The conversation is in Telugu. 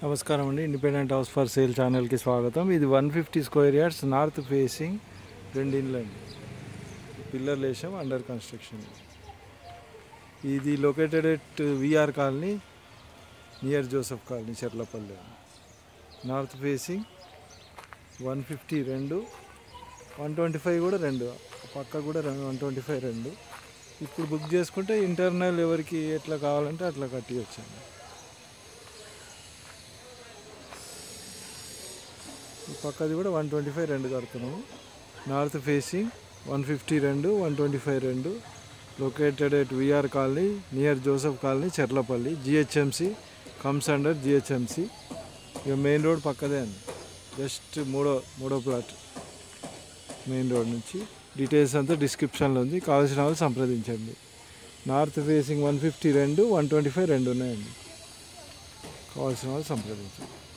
నమస్కారం అండి ఇండిపెండెంట్ హౌస్ ఫర్ సేల్ ఛానల్కి స్వాగతం ఇది one fifty square yards north facing రెండు ఇండ్లు అండి పిల్లర్ లేసాం అండర్ కన్స్ట్రక్షన్ ఇది located at VR colony near Joseph colony Cherlapally north facing one fifty రెండు వన్ ట్వంటీ ఫైవ్ కూడా రెండు పక్క కూడా వన్ ట్వంటీ ఫైవ్ రెండు ఇప్పుడు బుక్ చేసుకుంటే ఇంటర్నల్ ఎవరికి ఎట్లా కావాలంటే అట్లా కట్టి వచ్చాను ఈ పక్కది కూడా వన్ ట్వంటీ ఫైవ్ రెండు కడుతున్నాము నార్త్ ఫేసింగ్ వన్ ఫిఫ్టీ రెండు వన్ ట్వంటీ ఫైవ్ రెండు located at VR colony near Joseph colony Cherlapally GHMC comes under GHMC ఇక మెయిన్ రోడ్ పక్కదే అండి జస్ట్ మూడో మూడో ప్లాట్ మెయిన్ రోడ్ నుంచి డీటెయిల్స్ అంతా డిస్క్రిప్షన్లో ఉంది కావాల్సిన వాళ్ళు సంప్రదించండి నార్త్ ఫేసింగ్ వన్ ఫిఫ్టీ రెండు వన్ ట్వంటీ ఫైవ్ రెండు ఉన్నాయండి కావాల్సిన వాళ్ళు సంప్రదించండి